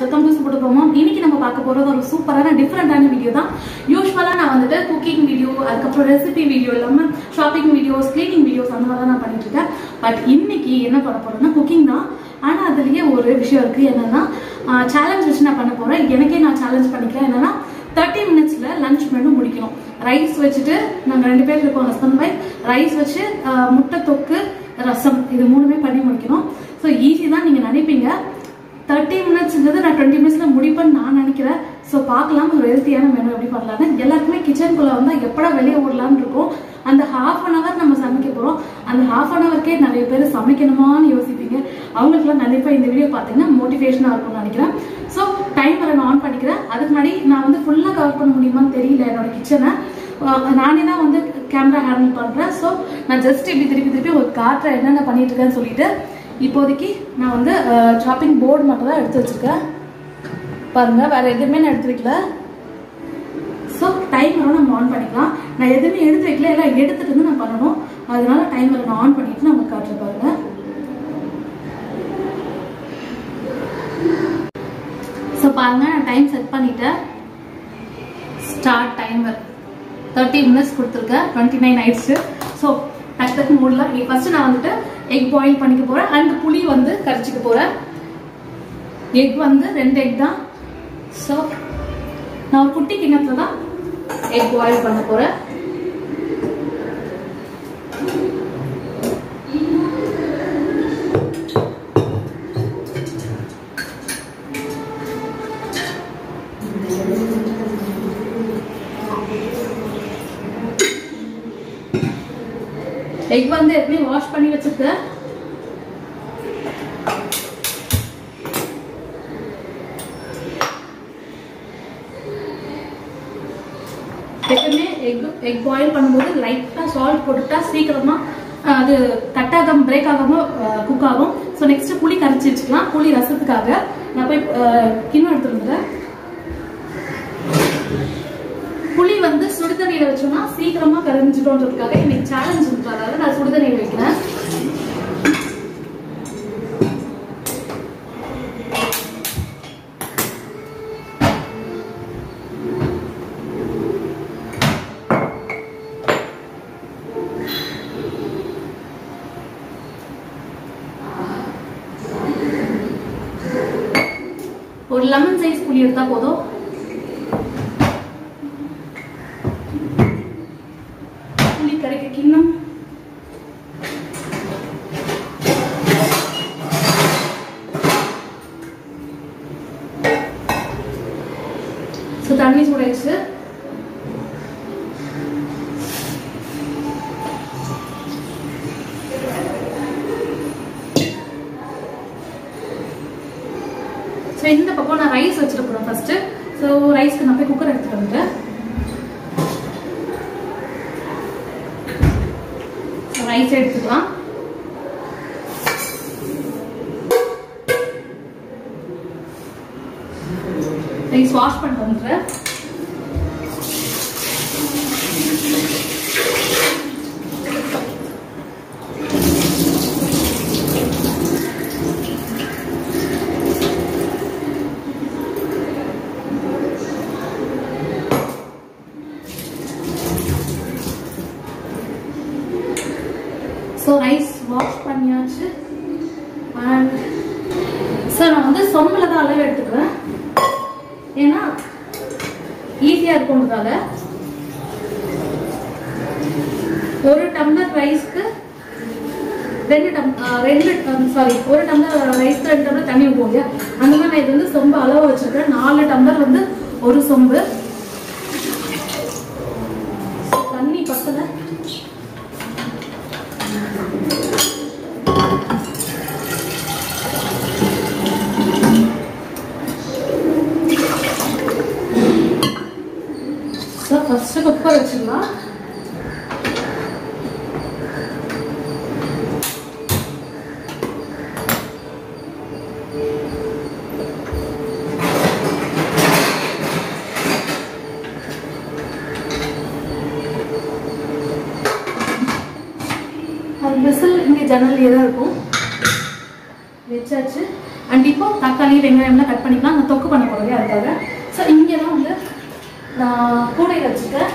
welcome to super promo இன்னைக்கு நம்ம பார்க்க போறது ஒரு சூப்பரான டிஃப்ரெண்டான வீடியோ தான் யூஸ்வலா நான் வந்துட்டு குக்கிங் வீடியோ அதுக்கப்புறம் ரெசிபி வீடியோ இல்லாம ஷாப்பிங் வீடியோஸ் கிளீனிங் வீடியோஸ் அந்த மாதிரி தான் நான் பண்ணிட்டு இருக்கேன் பட் இன்னைக்கு என்ன பண்ண போறேன்னா குக்கிங் தான் ஆனா அதுலயே ஒரு விஷயம் இருக்கு என்னன்னா சேலஞ்ச் வச்சு நான் பண்ண போறேன் எனக்கே நான் சேலஞ்ச் பண்ணிக்கிறேன் என்னன்னா தேர்ட்டி மினிட்ஸ்ல லஞ்ச் மெனு முடிக்கணும் ரைஸ் வச்சுட்டு நாங்க ரெண்டு பேர் இருக்கோம் ஹஸ்பண்ட் ஒய்ஃப் ரைஸ் வச்சு ஆஹ், முட்டை தொக்கு ரசம் இது மூணுமே பண்ணி முடிக்கணும் ஸோ ஈஸி தான் நீங்க நினைப்பீங்க தேர்ட்டி மினிட்ஸ்ங்கிறது நான் டுவெண்ட்டி மினிட்ஸ்ல முடிப்பேன்னு நான் நினைக்கிறேன் ஸோ பார்க்கலாம் ஒரு ஹெல்த்தியான மெனு எப்படி பண்ணலாம்னு எல்லாருக்குமே கிச்சனுக்குள்ள வந்தா எப்படா வெளியே ஓடலாம்னு இருக்கும் அந்த ஹாஃப் அன் ஹவர் நம்ம சமைக்க போறோம் அந்த ஹாஃப் அன் ஹவர்க்கே நிறைய பேர் சமைக்கணுமான்னு யோசிப்பீங்க அவங்களுக்குலாம் கண்டிப்பா இந்த வீடியோ பார்த்தீங்கன்னா மோட்டிவேஷனா இருக்கும்னு நினைக்கிறேன் ஸோ டைமரை நான் ஆன் பண்ணிக்கிறேன் அதுக்கு முன்னாடி நான் வந்து ஃபுல்லாக கவர் பண்ண முடியுமான்னு தெரியல என்னோட கிச்சனை நானே தான் வந்து கேமரா ஹேண்டில் பண்றேன் ஸோ நான் ஜஸ்ட் இப்படி திருப்பி திருப்பி ஒரு காட்டுறேன் என்னென்ன பண்ணிட்டு இருக்கேன்னு சொல்லிட்டு இப்போதைக்கு நான் வந்து ஷாப்பிங் போர்டு மட்டும் தான் எடுத்து வச்சிருக்கேன் பாருங்க வேற எதுவுமே நான் எடுத்து வைக்கல ஸோ டைமரை நம்ம ஆன் பண்ணிக்கலாம் நான் எதுவுமே எடுத்து வைக்கல எல்லாம் எடுத்துட்டு வந்து நான் பண்ணணும் அதனால டைமரை நான் ஆன் பண்ணிட்டு நான் உங்களுக்கு காட்டுறேன் பாருங்க ஸோ பாருங்க நான் டைம் செட் பண்ணிட்டேன் ஸ்டார்ட் டைமர் தேர்ட்டி மினிட்ஸ் கொடுத்துருக்கேன் டுவெண்ட்டி நைன் ஆயிடுச்சு ஸோ டக்கு டக்கு மூடலாம் ஃபர்ஸ்ட் நான் வந்துட்டு எக் பாயில் பண்ணிக்க போறேன் அண்ட் புளி வந்து கரைச்சிக்க போறேன் எக் வந்து ரெண்டு எக் தான் ஸோ நான் ஒரு குட்டி கிண்ணத்துல தான் எக் பாயில் பண்ண போறேன் எக் வந்து எப்படியும் வாஷ் பண்ணி வச்சிருக்கேன் எப்பவுமே எக் எக் பாயில் பண்ணும்போது லைட்டாக சால்ட் போட்டுட்டா சீக்கிரமா அஹ், அது கட்டாகாம பிரேக் ஆகாம குக் ஆகும் ஸோ நெக்ஸ்ட் புளி கரைச்சி வச்சுக்கலாம் புளி ரசத்துக்காக நான் போய் அஹ், கிண்ணம் எடுத்துட்டு வந்துடுறேன் புளி வந்து சுடுதண்ணியில வச்சோம்னா சீக்கிரமா கரைஞ்சிட்டோன்றதுக்காக இன்னைக்கு சேலஞ்ச் இருக்கிறதால நான் சுடுதண்ணியில் வைக்கிறேன் ஒரு லெமன் சைஸ் புளி எடுத்தா போதும் புளி கரைக்க கிண்ணம் ஸோ தண்ணி சூடாயிடுச்சு ஸோ இந்த பக்கம் நான் ரைஸ் வச்சுட்டு போகிறேன் ஃபர்ஸ்ட் ஸோ ரைஸ்க்கு நான் போய் குக்கர் எடுத்துட்டு வந்துட்டேன் ரைஸ் எடுத்துக்கலாம் ரைஸ் வாஷ் பண்ணிட்டு வந்துடுறேன் ஸோ ரைஸ் வாஷ் பண்ணியாச்சு அண்ட் சார் நான் வந்து சொம்பில் தான் அளவு எடுத்துக்கிறேன் ஏன்னா ஈஸியாக இருக்கும்ன்றதால ஒரு டம்ளர் ரைஸ்க்கு ரெண்டு டம் ஆ, ரெண்டு சாரி ஒரு டம்ளர் ரைஸ்க்கு ரெண்டு டம்ளர் தண்ணி ஊற்றுவோம் இல்லையா அந்த மாதிரி நான் இது வந்து சொம்பு அளவு வச்சிருக்கேன் நாலு டம்ளர் வந்து ஒரு சொம்பு தண்ணி பத்தலை ஸோ ஃபஸ்ட்டு குக்கர் வச்சிடலாம் அது விசில் இங்கே ஜன்னல்லே தான் இருக்கும் வச்சாச்சு அண்ட் அண்ட் இப்போ தக்காளி வெங்காயம்லாம் கட் பண்ணிக்கலாம் நான் தொக்கு பண்ண போகிறேன் அதுக்காக ஸோ இங்கே தான் வந்து நான் கூடை வச்சுட்டேன்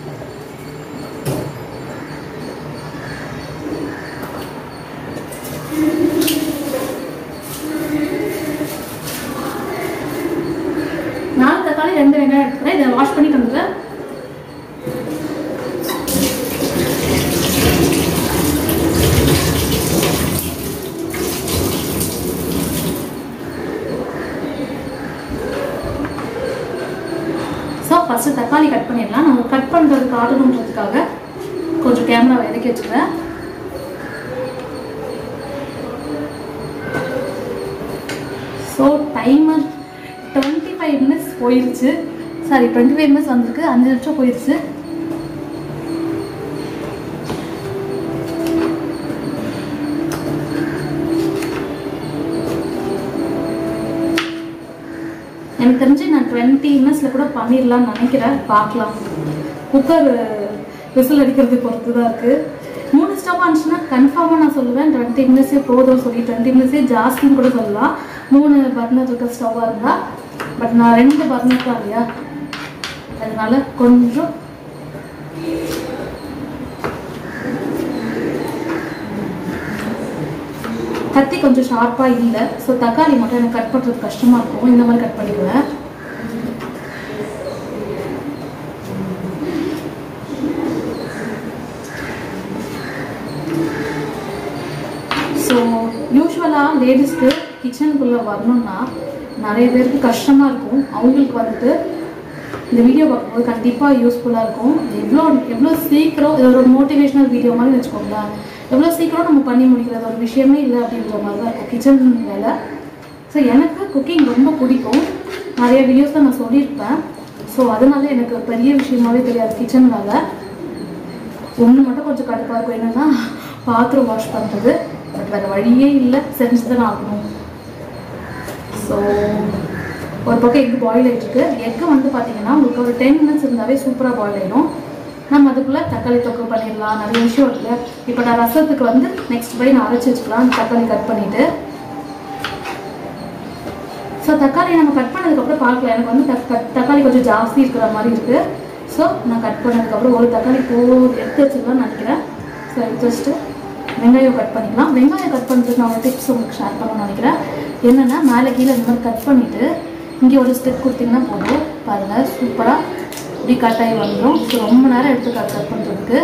நாலு தக்காளி ரெண்டு வெங்காயம் எடுத்துக்கிறேன் இதை வாஷ் பண்ணிட்டு வந்துடுறேன் ஸோ ஃபஸ்ட்டு தக்காளி கட் பண்ணிடலாம் நம்ம கட் பண்ணுறது காட்டணுன்றதுக்காக கொஞ்சம் கேமரா இறக்கி வச்சுக்கிறேன் so timer twenty five minutes போயிடுச்சு சாரி டுவெண்ட்டி ஃபைவ் மினிட்ஸ் வந்திருக்கு அஞ்சு நிமிஷம் போயிடுச்சு எனக்கு தெரிஞ்சு நான் டுவெண்ட்டி மினிட்ஸில் கூட பண்ணிடலாம்னு நினைக்கிறேன் பார்க்கலாம் குக்கர் விசில் அடிக்கிறது பொறுத்து தான் இருக்குது மூணு ஸ்டவ் ஆனிச்சுன்னா கன்ஃபார்மாக நான் சொல்லுவேன் டுவெண்ட்டி மினிட்ஸே போதும் சொல்லி டுவெண்ட்டி மினிட்ஸே ஜாஸ்தின்னு கூட சொல்லலாம் மூணு பர்னர் இருக்க ஸ்டவ்வாக இருந்தால் பட் நான் ரெண்டு பர்னர் தான் இல்லையா அதனால கொஞ்சம் கத்தி கொஞ்சம் ஷார்ப்பாக இல்லை ஸோ தக்காளி மட்டும் எனக்கு கட் பண்ணுறது கஷ்டமாக இருக்கும் இந்த மாதிரி கட் பண்ணிக்குவேன் ஸோ யூஸ்வலாக லேடிஸ்க்கு கிச்சனுக்குள்ளே வரணும்னா நிறைய பேருக்கு கஷ்டமாக இருக்கும் அவங்களுக்கு வந்துட்டு இந்த வீடியோ பார்க்கும்போது கண்டிப்பாக யூஸ்ஃபுல்லாக இருக்கும் எவ்வளோ எவ்வளோ சீக்கிரம் இது ஒரு மோட்டிவேஷனல் வீடியோ மாதிரி வச்சுக்கோங்களேன் எவ்வளோ சீக்கிரம் நம்ம பண்ணி முடிக்கிறது ஒரு விஷயமே இல்லை அப்படின்ற மாதிரி தான் இருக்கும் கிச்சன் வேலை ஸோ எனக்கு குக்கிங் ரொம்ப பிடிக்கும் நிறைய வீடியோஸில் நான் சொல்லியிருப்பேன் ஸோ அதனால எனக்கு பெரிய விஷயமாவே தெரியாது கிச்சன் வேலை ஒன்று மட்டும் கொஞ்சம் கடுப்பாக இருக்கும் என்னன்னா பாத்திரம் வாஷ் பண்ணுறது பட் வேறு வழியே இல்லை செஞ்சு தான் ஆகணும் ஸோ ஒரு பக்கம் எக் பாயில் ஆகிட்டுருக்கு எக்கு வந்து பார்த்தீங்கன்னா உங்களுக்கு ஒரு டென் மினிட்ஸ் இருந்தாவே சூப்பராக பாயில் ஆகிடும் நம்ம அதுக்குள்ளே தக்காளி தொக்கு பண்ணிடலாம் நிறைய விஷயம் இருக்குல்ல இப்போ நான் ரசத்துக்கு வந்து நெக்ஸ்ட் பை நான் அரைச்சி வச்சுக்கலாம் தக்காளி கட் பண்ணிவிட்டு ஸோ தக்காளி நம்ம கட் பண்ணதுக்கப்புறம் பார்க்கலாம் எனக்கு வந்து தக் தக்- தக்காளி கொஞ்சம் ஜாஸ்தி இருக்கிற மாதிரி இருக்குது ஸோ நான் கட் பண்ணதுக்கப்புறம் ஒரு தக்காளி போ எடுத்து வச்சுக்கலாம்னு நினைக்கிறேன் ஸோ எடுத்து வச்சுட்டு வெங்காயம் கட் பண்ணிக்கலாம் வெங்காயம் கட் பண்ணுறதுக்கு நான் ஒரு டிப்ஸ் உங்களுக்கு ஷேர் பண்ணணும்னு நினைக்கிறேன் என்னென்னா மேலே கீழே இந்த மாதிரி கட் பண்ணிவிட்டு இங்கே ஒரு ஸ்டெப் கொடுத்தீங்கன்னா போதும் பாருங்கள் சூப்பராக இப்படி கட் ஆகி வந்துடும் ஸோ ரொம்ப நேரம் எடுத்து கட் கட் பண்ணுறதுக்கு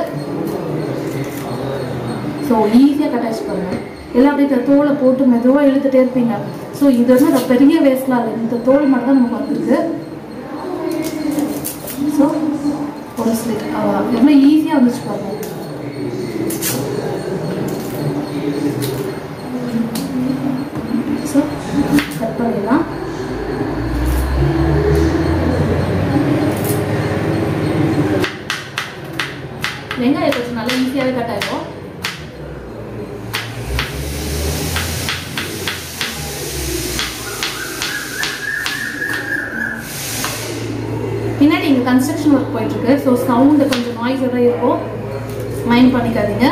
ஸோ ஈஸியாக கட் ஆச்சு பாருங்க எல்லாம் அப்படியே இந்த தோலை போட்டு மெதுவாக இழுத்துட்டே இருப்பீங்க ஸோ இது வந்து அந்த பெரிய வேஸ்ட்லாம் இல்லை இந்த தோல் மட்டும் தான் நமக்கு வந்திருக்கு ஸோ ஒரு ஸ்லிப் அவ்வளோதான் எவ்வளோ ஈஸியாக வந்துச்சு பாருங்க ஸோ கட் பண்ணிடலாம் வெங்காயம் கொஞ்சம் நல்லா ஈஸியாகவே கட் ஆகிடும் பின்னாடி இங்கே கன்ஸ்ட்ரக்ஷன் ஒர்க் போயிட்டு இருக்கு ஸோ சவுண்டு கொஞ்சம் நாய்ஸ் தான் இருக்கும் மைண்ட் பண்ணிக்காதீங்க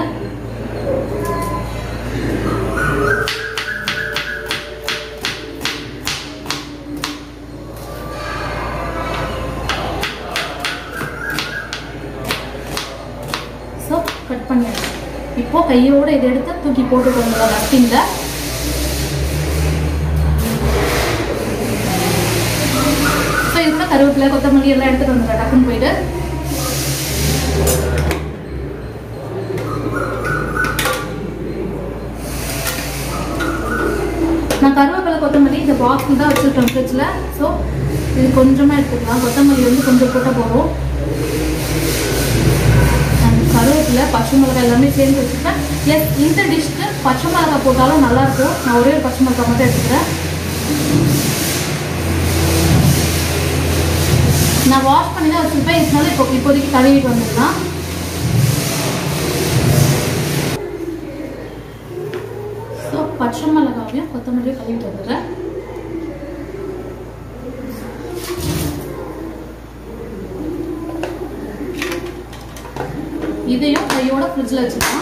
ஸோ கட் பண்ணியாச்சு இப்போ கையோட இதை எடுத்து தூக்கி போட்டு வந்துடலாம் ரஸ்டிங்கில் ஸோ இது கூட கருவேப்பிலை கொத்தமல்லி எல்லாம் எடுத்துட்டு வந்துடுறேன் டக்குன்னு போயிட்டு நான் கருவேப்பிலை கொத்தமல்லி இந்த பாக்ஸில் தான் வச்சுருக்கேன் ஃப்ரிட்ஜில் ஸோ இது கொஞ்சமாக எடுத்துக்கலாம் கொத்தமல்லி வந்து கொஞ்சம் போட்டால் போதும் and கருவேப்பிலை பச்சை மிளகாய் எல்லாமே சேர்ந்து வச்சுருக்கேன் எஸ் இந்த டிஷ்க்கு பச்சை மிளகாய் போட்டாலும் நல்லாயிருக்கும் நான் ஒரே ஒரு பச்சை மிளகாய் மட்டும் எடுத்துக்கிறேன் நான் வாஷ் பண்ணி தான் வச்சுருப்பேன் இதனால இப்போ இப்போதைக்கு கழுவிட்டு வந்துடலாம் ஸோ பச்சை மிளகாவையும் கொத்தமல்லியும் கழுவிட்டு வந்துடுறேன் இதையும் கையோட ஃப்ரிட்ஜில் வச்சுக்கலாம்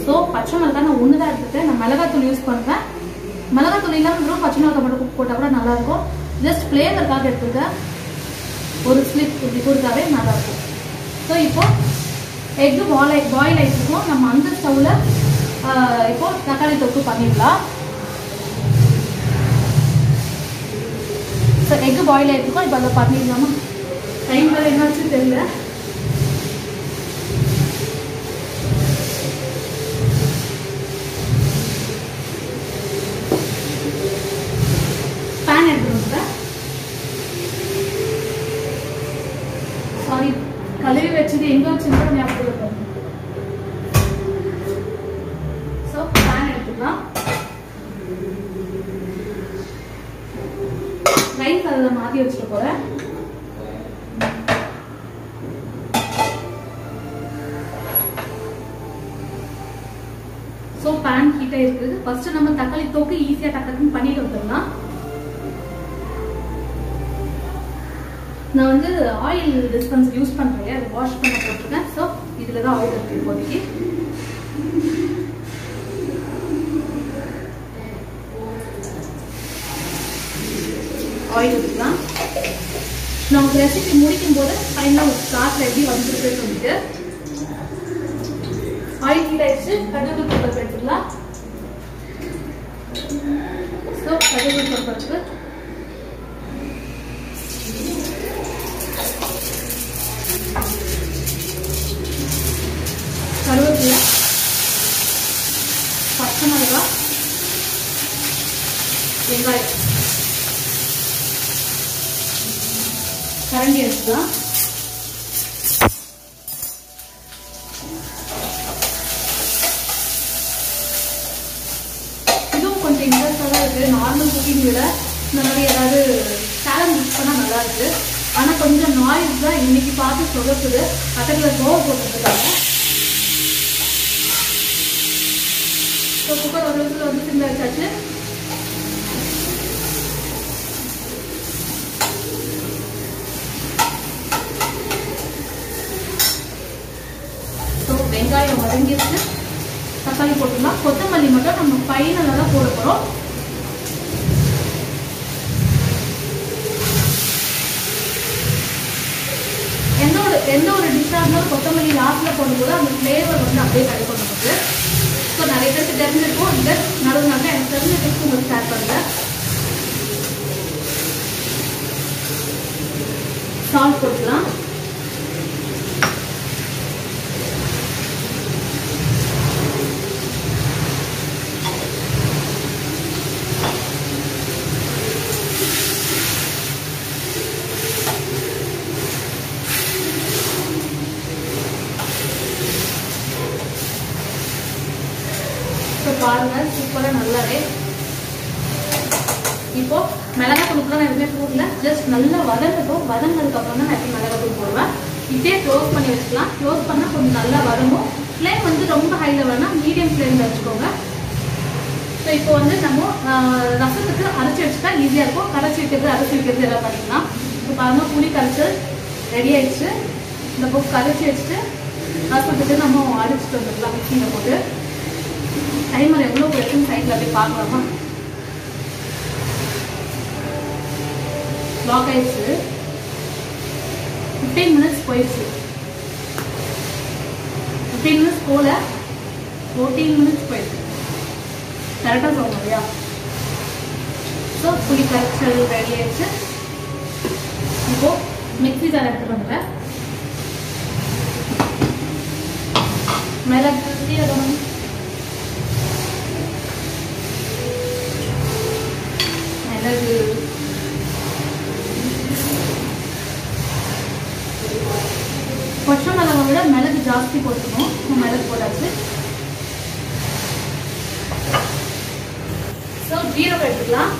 ஸோ பச்சை மிளகாய் நான் ஒன்று தான் எடுத்துட்டேன் நான் மிளகாத்தூள் யூஸ் பண்ணுவேன் மிளகாத்தூள் இல்லாமல் வெறும் பச்சை மிளகாய் மட்டும் போட்டால் கூட நல்லாயிருக்கும் ஜஸ்ட் ஃப்ளேவருக்காக எடுத்துருக்கேன் ஒரு ஸ்லிப் இப்படி கொடுத்தாவே நல்லாயிருக்கும் ஸோ இப்போ எக்கு பாயில் பாயில் ஆகிட்டுருக்கோம் நம்ம அந்த ஸ்டவ்வில் இப்போ தக்காளி தொக்கு பண்ணிடலாம் ஸோ எக்கு பாயில் ஆகிட்டுருக்கோம் இப்போ அதை பண்ணிடலாமா டைம் வேறு என்னாச்சு தெரியல பேன் எடுத்துருங்க சாரி கழுவி வச்சது எங்க வச்சுருந்தோம் ஞாபகம் இருக்கும் ஸோ பேன் எடுத்துக்கலாம் ரைஸ் அதில் மாற்றி வச்சுட்டு போகிறேன் ஸோ பேன் ஹீட்டாக இருக்குது ஃபர்ஸ்ட் நம்ம தக்காளி தோக்கு ஈஸியாக டக்குன்னு பண்ணிட்டு வந்துடலாம் நான் வந்து ஆயில் டிஸ்பென்ஸ் யூஸ் பண்ணுறேன் அதை வாஷ் பண்ண போட்டிருக்கேன் ஸோ இதில் தான் ஆயில் இருக்கு இப்போதைக்கு ஆயில் ஊற்றிக்கலாம் நான் உங்களுக்கு ரெசிபி முடிக்கும் போது ஃபைனலாக ஒரு ஸ்டார்ட்ல எப்படி வந்துருக்குன்னு சொல்லிட்டு ஆயில் ஹீட் ஆயிடுச்சு கடுகு பருப்பு எடுத்துக்கலாம் ஸோ கடுகு பருப்பு கருவேப்பிலை பச்சை மிளகா வெங்காயம் கரண்டி எடுத்துக்கலாம் இதுவும் கொஞ்சம் இன்ட்ரெஸ்டாக தான் இருக்குது நார்மல் குக்கிங் விட இந்த மாதிரி ஏதாவது சேலஞ்ச் யூஸ் பண்ணால் நல்லா இருக்கு ஆனால் கொஞ்சம் நாய்ஸ் தான் இன்னைக்கு பார்த்து சொதப்புது பக்கத்தில் கோவ போட்டுருக்காங்க ஸோ குக்கர் ஒரு விசில் வந்து சிம்ல வச்சாச்சு ஸோ வெங்காயம் வதங்கிருச்சு தக்காளி போட்டுக்கலாம் கொத்தமல்லி மட்டும் நம்ம ஃபைனலாக தான் போட போகிறோம் எந்த ஒரு எந்த ஒரு டிஷ்ஷாக இருந்தாலும் கொத்தமல்லி லாஸ்ட்டில் போடும்போது அந்த ஃப்ளேவர் வந்து அப்படியே கிடைக்கும் நமக்கு ஸோ நிறைய பேருக்கு தெரிஞ்சிருக்கும் இந்த நடுவு நடுவில் எனக்கு தெரிஞ்ச டிப்ஸ் உங்களுக்கு ஷேர் பண்ணுறேன் சால்ட் போட்டுக்கலாம் ஸோ பாருங்க சூப்பராக நல்லாவே இப்போ மிளகா தூளுக்குலாம் நான் எதுவுமே போடல ஜஸ்ட் நல்லா வதங்கட்டும் வதங்கினதுக்கு அப்புறம் தான் நான் எப்படி மிளகா தூள் போடுவேன் இதே க்ளோஸ் பண்ணி வச்சுக்கலாம் க்ளோஸ் பண்ணால் கொஞ்சம் நல்லா வதங்கும் ஃப்ளேம் வந்து ரொம்ப ஹையில் வேணால் மீடியம் ஃப்ளேமில் வச்சுக்கோங்க ஸோ இப்போ வந்து நம்ம ஆஹ், ரசத்துக்கு அரைச்சி வச்சுட்டா ஈஸியாக இருக்கும் கரைச்சி வைக்கிறது அரைச்சி வைக்கிறது எல்லாம் பண்ணிக்கலாம் இப்போ பாருங்க புளி கரைச்சல் ரெடி ஆயிடுச்சு இந்த புக் கரைச்சி வச்சுட்டு ரசத்துக்கு நம்ம அரைச்சிட்டு வந்துடலாம் மிக்சியில் போட்டு டைமர் எவ்வளோ போயிடுச்சுன்னு சைடில் அப்படியே பார்க்கலாமா லாக் ஆயிடுச்சு ஃபிஃப்டீன் மினிட்ஸ் போயிடுச்சு ஃபிஃப்டீன் மினிட்ஸ் போல ஃபோர்டீன் மினிட்ஸ் போயிடுச்சு கரெக்டாக சொல்லணும் இல்லையா ஸோ புளி கரைச்சல் ரெடி ஆயிடுச்சு இப்போ மிக்ஸி ஜார் எடுத்துட்டு வந்துட்டேன் மிளகு சீரகம் மிளகு பச்சை மிளகை விட மிளகு ஜாஸ்தி போட்டுக்கணும் மிளகு போட்டாச்சு ஸோ ஜீரகம் எடுத்துக்கலாம்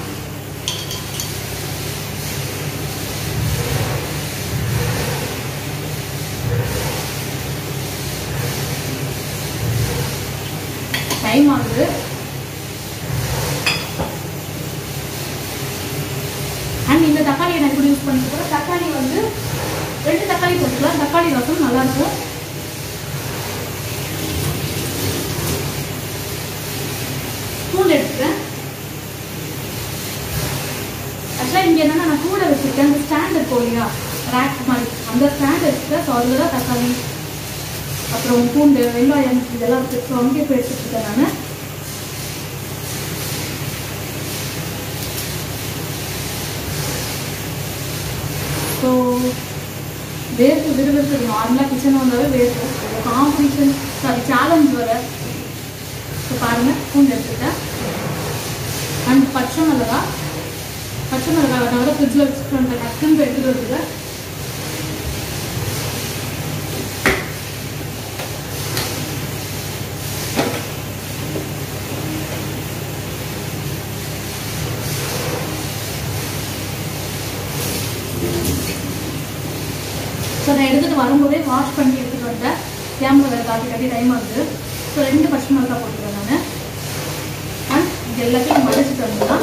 டைம் ஆகுது அண்ட் இந்த தக்காளி எனக்கு கூட யூஸ் பண்ணிட்டு தக்காளி வந்து ரெண்டு தக்காளி போட்டுக்கலாம் தக்காளி ரசம் நல்லா இருக்கும் இருக்கும் இல்லையா ரேக் மாதிரி அந்த ஸ்டாண்ட் வச்சுட்டு ஸோ அதில் தான் தக்காளி அப்புறம் பூண்டு வெங்காயம் இதெல்லாம் இருக்கு ஸோ அங்கே போய் எடுத்துட்டு இருக்கேன் நான் ஸோ வேர்த்து விறுவிறுத்து நார்மலாக கிச்சன் வந்தாவே வேர்த்து காம்படிஷன் சாரி சேலஞ்ச் வர ஸோ பாருங்கள் பூண்டு எடுத்துட்டேன் அண்ட் பச்சை மிளகா பச்சை மிளகா அதனால ஃப்ரிட்ஜில் வச்சுட்டு அந்த டக்குன்னு போய் எடுத்துட்டு வருது ஸோ நான் எடுத்துகிட்டு வரும்போதே வாஷ் பண்ணி எடுத்துகிட்டு வந்தேன் கேமரா வேறு காட்டி காட்டி டைம் ஆகுது ஸோ ரெண்டு பச்சை மிளகா போட்டுக்கிறேன் நான் அண்ட் இது எல்லாத்தையும் மடிச்சுட்டு வந்துடலாம்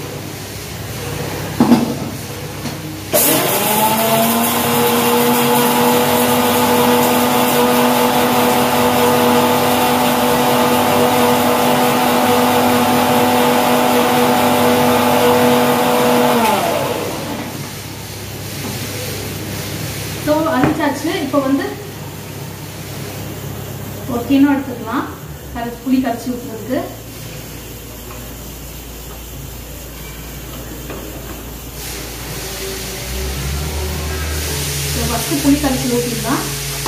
ஸோ அரைச்சாச்சு இப்போ வந்து ஒரு கிணம் எடுத்துக்கலாம் கரை புளி கரைச்சி ஊற்றுறதுக்கு ஃபஸ்ட்டு புளி கரைச்சி ஊற்றிடலாம்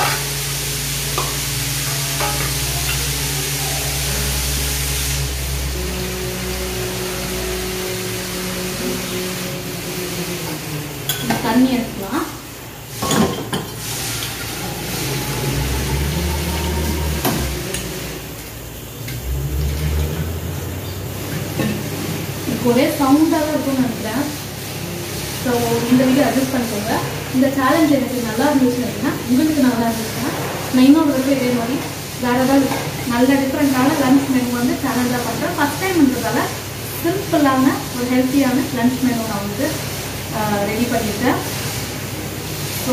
தண்ணி எடுத்துக்கலாம் இப்போ ஒரே சவுண்டாக இருக்கும்னு நினைக்கிறேன் ஸோ இந்த வீடியோ அட்ஜஸ்ட் பண்ணிக்கோங்க இந்த சேலஞ்ச் எனக்கு நல்லா இருந்துச்சு அப்படின்னா உங்களுக்கு நல்லா இருந்துச்சுன்னா நான் இன்னொரு தடவை இதே மாதிரி வேறு ஏதாவது நல்ல டிஃப்ரெண்ட்டான லஞ்ச் மெனு வந்து சேலஞ்சாக பண்ணுறேன் ஃபஸ்ட் டைம்ன்றதால சிம்பிளான ஒரு ஹெல்த்தியான லஞ்ச் மெனு நான் வந்து ரெடி பண்ணியிருக்கேன் ஸோ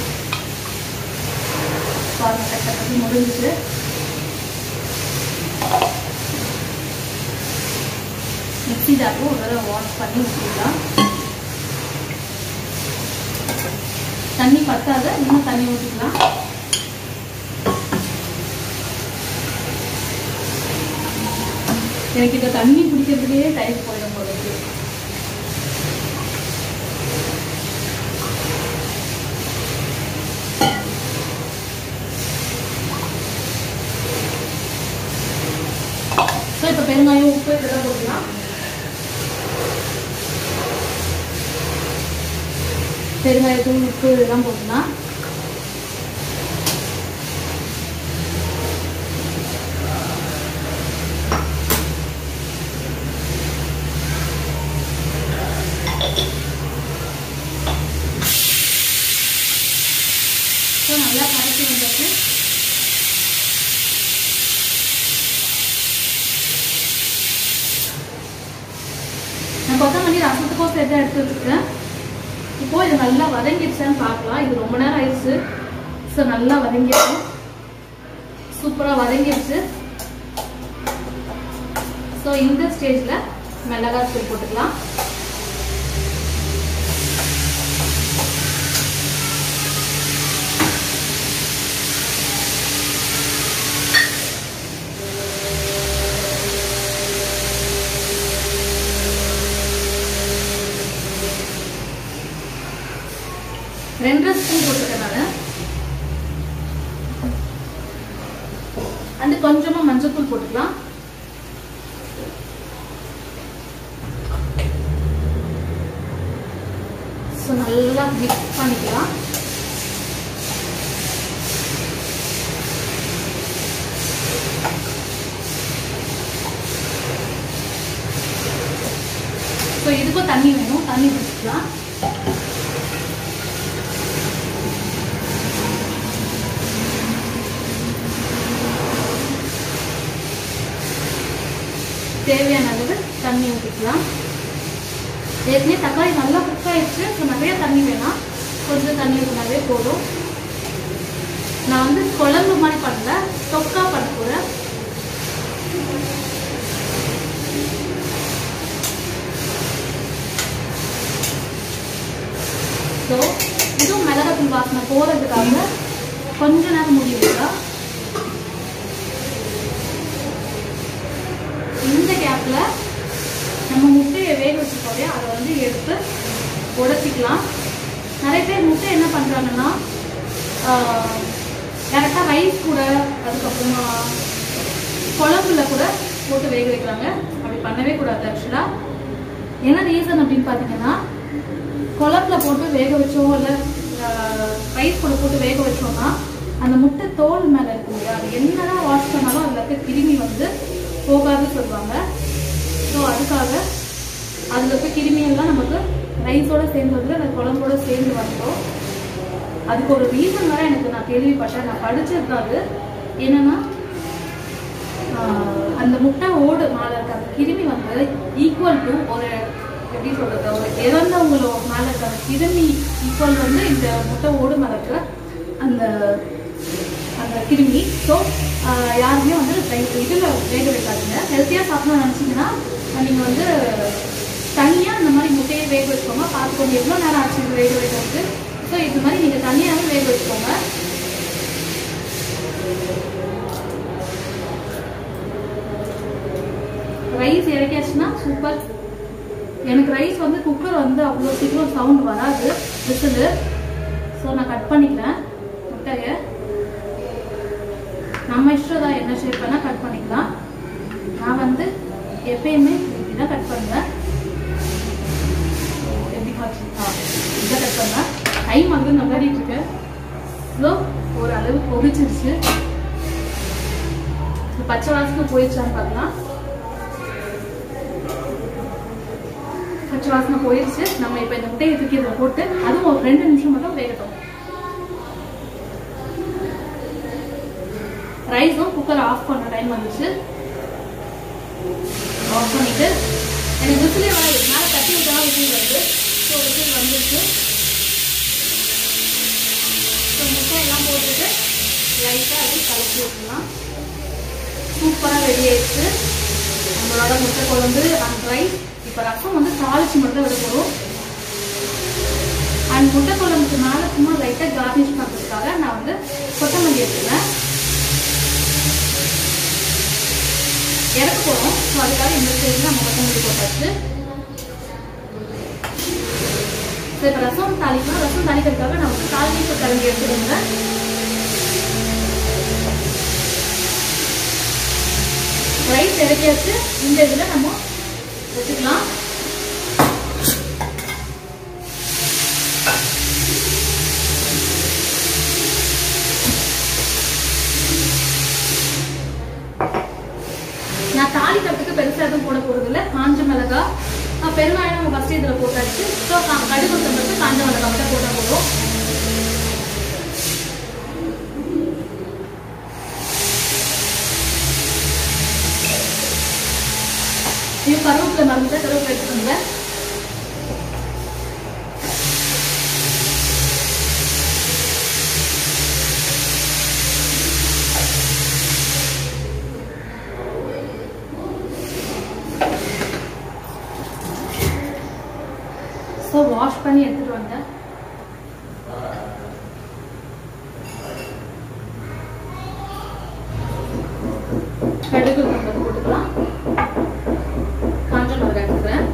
பாருங்க கட்ட கட்டி முடிஞ்சிச்சு மிக்ஸி ஜாரும் ஒரு தடவை வாஷ் பண்ணி ஊற்றிடலாம் தண்ணி பத்தாத இன்னும் தண்ணி ஊற்றிக்கலாம் எனக்கு இந்த தண்ணி குடிக்கிறதுலேயே டைம் போயிடும் போல இருக்கு ஸோ இப்போ பெருங்காயம் உப்பு இதெல்லாம் போட்டுக்கலாம் பெருங்காயத்தூள் உப்பு இதெல்லாம் போட்டுக்கலாம் ஸோ நல்லா கரைச்சி வந்துட்டு நான் கொத்தமல்லி ரசத்துக்கும் சேர்த்து எடுத்து வச்சுருக்கேன் இப்போ இது நல்லா வதங்கிடுச்சான்னு பார்க்கலாம் இது ரொம்ப நேரம் ஆயிடுச்சு ஸோ நல்லா வதங்கிடுச்சு சூப்பராக வதங்கிடுச்சு ஸோ இந்த ஸ்டேஜில் மிளகாய் தூள் போட்டுக்கலாம் ரெண்டரை ஸ்பூன் போட்டிருக்கேன் நான் அண்ட் கொஞ்சமா மஞ்சத்தூள் போட்டுக்கலாம் ஸோ நல்லா மிக்ஸ் பண்ணிக்கலாம் ஸோ இதுக்கும் தண்ணி வேணும் தண்ணி குடிச்சிக்கலாம் தேவையான அளவு தண்ணி ஊற்றிக்கலாம் ஏற்கனவே தக்காளி நல்லா குக் ஆயிடுச்சு ஸோ நிறைய தண்ணி வேணாம் கொஞ்சம் தண்ணி ஊற்றினாவே போதும் நான் வந்து குழம்பு மாதிரி பண்ணல தொக்கா பண்ண போகிறேன் ஸோ போகிறதுக்காக கொஞ்ச நேரம் மூடி வைக்கலாம் இந்த கேப்பில் நம்ம முட்டையை வேக வச்சுக்கோ இல்லையா அதை வந்து எடுத்து உடச்சிக்கலாம் நிறைய பேர் முட்டை என்ன பண்ணுறாங்கன்னா டேரெக்டாக ரைஸ் கூட அதுக்கப்புறமா குழம்புல கூட போட்டு வேக வைக்கிறாங்க அப்படி பண்ணவே கூடாது ஆக்சுவலாக என்ன ரீசன் அப்படின்னு பார்த்தீங்கன்னா குழம்புல போட்டு வேக வச்சோம் இல்லை ரைஸ் கூட போட்டு வேக வச்சோம்னா அந்த முட்டை தோல் மேலே இருக்கும் இல்லையா அது என்னதான் வாஷ் பண்ணாலும் அதில் இருக்க கிருமி வந்து போகாதுன்னு சொல்லுவாங்க ஸோ அதுக்காக அதில் இருக்க கிருமியெல்லாம் நமக்கு ரைஸோட சேர்ந்து வந்து அந்த குழம்போட சேர்ந்து வந்துடும் அதுக்கு ஒரு ரீசன் வேற எனக்கு நான் கேள்விப்பட்டேன் நான் படிச்சது தான் அது என்னன்னா ஆஹ் அந்த முட்டை ஓடு மேலே இருக்க அந்த கிருமி வந்து ஈக்குவல் டு ஒரு எப்படி சொல்றது ஒரு இறந்தவங்களோ மேலே இருக்க அந்த கிருமி ஈக்குவல் வந்து இந்த முட்டை ஓடு மேலே இருக்கிற அந்த அந்த கிருமி ஸோ யாருமே வந்து இதில் வேக வைக்காதீங்க ஹெல்த்தியாக சாப்பிடணும்னு நினச்சிங்கன்னா நீங்கள் வந்து தனியாக இந்த மாதிரி முட்டையை வேக வச்சுக்கோங்க பார்த்துக்கோங்க எவ்வளோ நேரம் ஆச்சு இது வேக வைக்கிறதுக்கு ஸோ இது மாதிரி நீங்கள் தனியாகவே வேக வச்சுக்கோங்க ரைஸ் இறக்கியாச்சுன்னா சூப்பர் எனக்கு ரைஸ் வந்து குக்கர் வந்து அவ்வளோ சீக்கிரம் சவுண்ட் வராது விசிலு ஸோ நான் கட் பண்ணிக்கிறேன் முட்டையை நம்ம இஷ்டம் தான் என்ன ஷேப் வேணால் கட் பண்ணிக்கலாம் நான் வந்து எப்பயுமே இப்படி தான் கட் பண்ணுவேன் எப்படி காட்சி ஆ இதை கட் பண்ணேன் டைம் வந்து நல்லாடிட்டு இருக்கு ஸோ ஒரு அளவு பொரிச்சிருச்சு இந்த பச்சை வாசனை போயிடுச்சான்னு பார்க்கலாம் பச்சை வாசனை போயிடுச்சு நம்ம இப்போ இந்த முட்டையை தூக்கி இதில் போட்டு அதுவும் ஒரு ரெண்டு நிமிஷம் மட்டும் வேகட்டும் ரைஸும் குக்கர் ஆஃப் பண்ண டைம் வந்துச்சு ஆஃப் பண்ணிட்டு எனக்கு விசிலே வராது மேலே தட்டி விட்டா விசில் வருது ஸோ விசில் வந்துருச்சு ஸோ முட்டை எல்லாம் போட்டுட்டு லைட்டாக அப்படி கலக்கி விட்டுலாம் சூப்பராக ரெடி ஆயிடுச்சு நம்மளோட முட்டை குழம்பு அண்ட் ரைஸ் இப்போ ரசம் வந்து தாளிச்சு மட்டும் விட போகிறோம் அண்ட் முட்டை குழம்புக்கு மேலே சும்மா லைட்டாக கார்னிஷ் பண்ணுறதுக்காக நான் வந்து கொத்தமல்லி எடுத்துக்கிறேன் இறக்க போகிறோம் ஸோ அதுக்காக இந்த ஸ்டேஜில் நம்ம கொத்தமல்லி போட்டாச்சு ஸோ இப்போ ரசம் தாளிக்கலாம் ரசம் தாளிக்கிறதுக்காக நான் வந்து தாளிப்பு கரண்டி எடுத்துக்கோங்க ரைஸ் இறக்கியாச்சு இந்த இதில் நம்ம வச்சுக்கலாம் நான் தாளிக்கிறதுக்கு பெருசாக எதுவும் போட போகிறது இல்லை காஞ்ச மிளகா அஹ் பெருங்காயம் நம்ம ஃபஸ்ட்டு இதில் போட்டாச்சு ஸோ கடுகு சம்பளத்து காஞ்ச மிளகா மட்டும் போட்டால் போதும் இது கருவேப்பிலை மறந்துட்டு கருவேப்பிலை எடுத்துக்கோங்க ஸோ வாஷ் பண்ணி எடுத்துட்டு வந்தேன் கடுகு நம்ம போட்டுக்கலாம் காஞ்ச மிளகாய் எடுத்துக்கிறேன்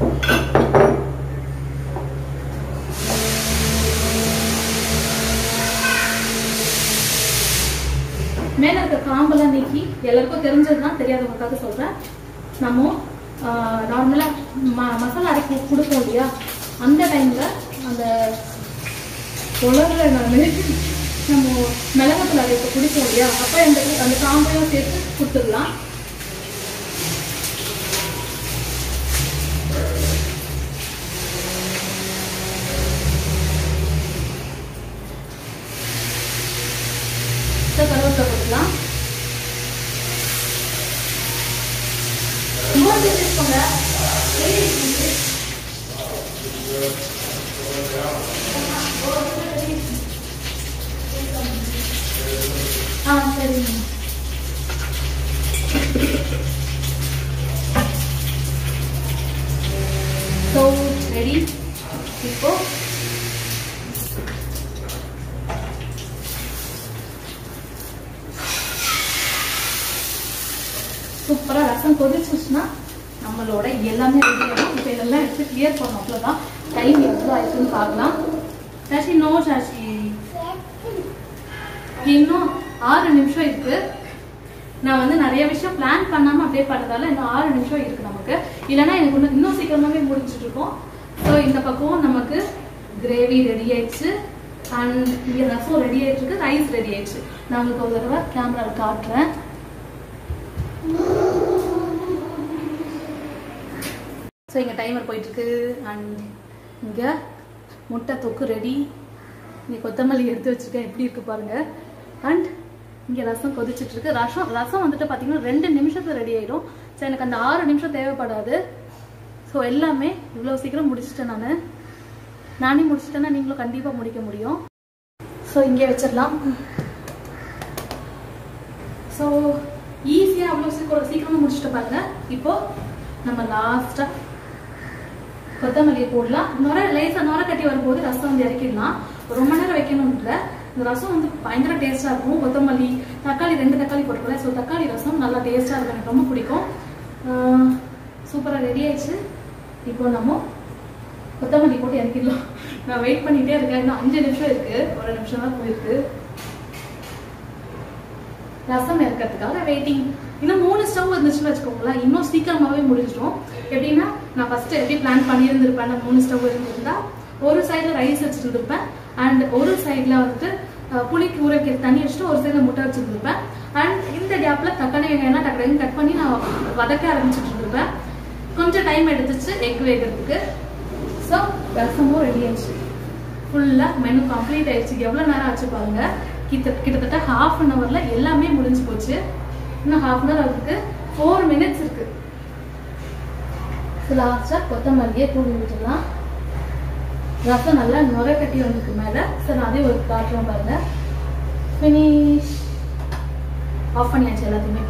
மேல இருக்க காம்பெல்லாம் நீக்கி எல்லாருக்கும் தெரிஞ்சதுதான் தெரியாதவங்களுக்காக சொல்றேன் நம்ம நார்மலா ம மசாலா அரைக்கி கொடுப்போம் இல்லையா அந்த டைம்ல அந்த உலகில் நான் நம்ம மிளகாத்தூள் அரைக்க குடிப்போம் இல்லையா அப்போ அந்த அந்த காம்பையும் சேர்த்து கொடுத்துடலாம் ஸோ கருவேப்பிலை போட்டுக்கலாம் இன்னொரு வச்சுக்கோங்க ஆ சரிங்க ஸோ ரெடி இப்போ சூப்பராக ரசம் கொதிச்சுச்சுன்னா நம்மளோட எல்லாமே ரெடி ஆகும் இப்போ இதெல்லாம் எடுத்து கிளியர் பண்ணோம் அவ்வளோதான் டைம் எவ்வளோ ஆயிடுச்சுன்னு பார்க்கலாம் சாஷி நோ சாஷி இன்னும் ஆறு நிமிஷம் இருக்கு நான் வந்து நிறைய விஷயம் பிளான் பண்ணாம அப்படியே பண்ணதால இன்னும் ஆறு நிமிஷம் இருக்கு நமக்கு இல்லைன்னா எனக்கு இன்னும் இன்னும் சீக்கிரமாவே முடிச்சிட்டு இருக்கோம் ஸோ இந்த பக்கம் நமக்கு கிரேவி ரெடி ஆயிடுச்சு அண்ட் இங்கே ரசம் ரெடி ஆயிட்டு இருக்கு ரைஸ் ரெடி ஆயிடுச்சு நான் உங்களுக்கு ஒரு தடவை கேமராவில் காட்டுறேன் ஸோ இங்கே டைமர் போயிட்டு இருக்கு அண்ட் இங்கே முட்டை தொக்கு ரெடி இங்கே கொத்தமல்லி எடுத்து வச்சிருக்கேன் எப்படி இருக்கு பாருங்க அண்ட் இங்கே ரசம் கொதிச்சிட்டு இருக்கு ரசம் ரசம் வந்துட்டு பார்த்தீங்கன்னா ரெண்டு நிமிஷத்துல ரெடி ஆயிடும் ஸோ எனக்கு அந்த ஆறு நிமிஷம் தேவைப்படாது ஸோ எல்லாமே இவ்வளோ சீக்கிரம் முடிச்சிட்டேன் நான் நானே முடிச்சிட்டேன்னா நீங்களும் கண்டிப்பாக முடிக்க முடியும் ஸோ இங்கே வச்சிடலாம் ஸோ ஈஸியாக அவ்வளோ சீக்கிரம் சீக்கிரமாக முடிச்சுட்டு பாருங்க இப்போ நம்ம லாஸ்ட்டாக கொத்தமல்லியை போடலாம் நுர லேசாக நுர கட்டி வரும்போது ரசம் வந்து இறக்கிடலாம் ரொம்ப நேரம் வைக்கணும் இல்லை இந்த ரசம் வந்து பயங்கர டேஸ்ட்டாக இருக்கும் கொத்தமல்லி தக்காளி ரெண்டு தக்காளி போட்டுக்கல ஸோ தக்காளி ரசம் நல்லா டேஸ்ட்டாக இருக்கும் எனக்கு ரொம்ப பிடிக்கும் சூப்பராக ரெடி ஆயிடுச்சு இப்போ நம்ம கொத்தமல்லி போட்டு இறக்கிடலாம் நான் வெயிட் பண்ணிட்டே இருக்கேன் இன்னும் அஞ்சு நிமிஷம் இருக்கு ஒரு நிமிஷம் தான் போயிருக்கு ரசம் இறக்கிறதுக்காக வெயிட்டிங் இன்னும் மூணு ஸ்டவ் இருந்துச்சுன்னு வச்சுக்கோங்களேன் இன்னும் சீக்கிரமாவே முடிஞ்சிடும் எப்படின்னா நான் ஃபர்ஸ்ட் எப்படி பிளான் பண்ணியிருந்திருப்பேன் நான் மூணு ஸ்டவ் இருந்திருந்தா ஒரு சைடில் ரைஸ் வச்சுருந்துருப்பேன் அண்ட் ஒரு சைடில் வந்துட்டு அஹ், புளிக்கு ஊற வைக்கிற தண்ணி வச்சுட்டு ஒரு சைடில் முட்டை வச்சுருந்துருப்பேன் அண்ட் இந்த கேப்பில் தக்காளி வெங்காயம்லாம் டக்கு கட் பண்ணி நான் வதக்க ஆரம்பிச்சுட்டு இருந்திருப்பேன் கொஞ்சம் டைம் எடுத்துச்சு எக் வேகிறதுக்கு ஸோ ரசமும் ரெடி ஆயிடுச்சு ஃபுல்லாக மெனு கம்ப்ளீட் ஆயிடுச்சு எவ்வளோ நேரம் ஆச்சு பாருங்க கிட்ட கிட்டத்தட்ட ஹாஃப் அன் ஹவர்ல எல்லாமே முடிஞ்சு போச்சு இன்னும் ஹாஃப் அன் ஹவர் அதுக்கு ஃபோர் மினிட்ஸ் இருக்கு லாஸ்டா கொத்தமல்லியே தூவி விட்டுலாம் ரசம் நல்லா நுர கட்டி வந்ததுக்கு மேல சரி நான் அதே ஒரு காட்டுறோம் பாருங்க ஃபினிஷ் ஆஃப் பண்ணியாச்சு எல்லாத்தையுமே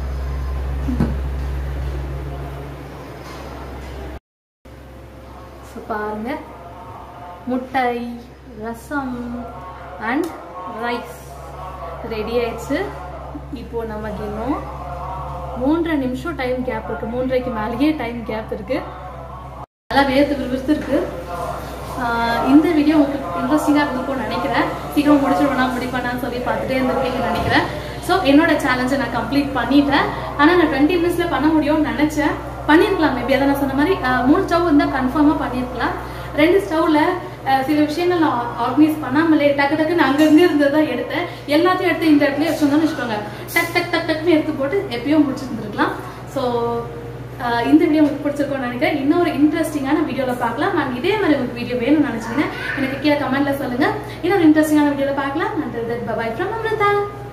ஸோ பாருங்க முட்டை ரசம் அண்ட் ரைஸ் ரெடி ஆயிடுச்சு இப்போ நமக்கு இன்னும் மூன்றரை நிமிஷம் டைம் கேப் இருக்கு மூன்றரைக்கு மேலேயே டைம் கேப் இருக்கு நல்லா வேர்த்து விறுவிறுத்து இருக்கு ஆஹ் இந்த வீடியோ உங்களுக்கு இன்ட்ரெஸ்டிங்காக இருந்திருக்கும்னு நினைக்கிறேன் சீக்கிரம் முடிச்சிருவேனா முடிப்பேனான்னு சொல்லி பார்த்துட்டே இருந்திருப்பீங்கன்னு நினைக்கிறேன் ஸோ என்னோட சேலஞ்சை நான் கம்ப்ளீட் பண்ணிட்டேன் ஆனால் நான் டுவெண்ட்டி மினிட்ஸில் பண்ண முடியும்னு நினச்சேன் பண்ணியிருக்கலாம் மேபி அதை நான் சொன்ன மாதிரி ஆஹ் மூணு ஸ்டவ் இருந்தால் கன்ஃபார்மாக பண்ணியிருக்கலாம் ரெண்டு ஸ்டவ்ல சில விஷயங்கள் நான் ஆர்கனைஸ் பண்ணாமலே டக்கு டக்குன்னு அங்கங்க இருந்ததை எடுத்தேன் எல்லாத்தையும் எடுத்து இந்த இடத்துல வச்சிருந்தோம்னு வச்சுக்கோங்க டக் டக் டக் டக்குன்னு எடுத்து போட்டு எப்பயோ முடிச்சிருந்துருக்கலாம் ஸோ இந்த வீடியோ உங்களுக்கு பிடிச்சிருக்கும்னு நினைக்கிறேன் இன்னொரு இன்ட்ரெஸ்டிங்கான வீடியோவில் பார்க்கலாம் நான் இதே மாதிரி உங்களுக்கு வீடியோ வேணும்னு நினச்சிங்கன்னா எனக்கு கீழே கமெண்ட்ல சொல்லுங்க இன்னொரு இன்ட்ரெஸ்டிங்கான வீடியோவில் பார்க்கலாம் நன்றி பபாய் ஃப்ரம் அமிர்தா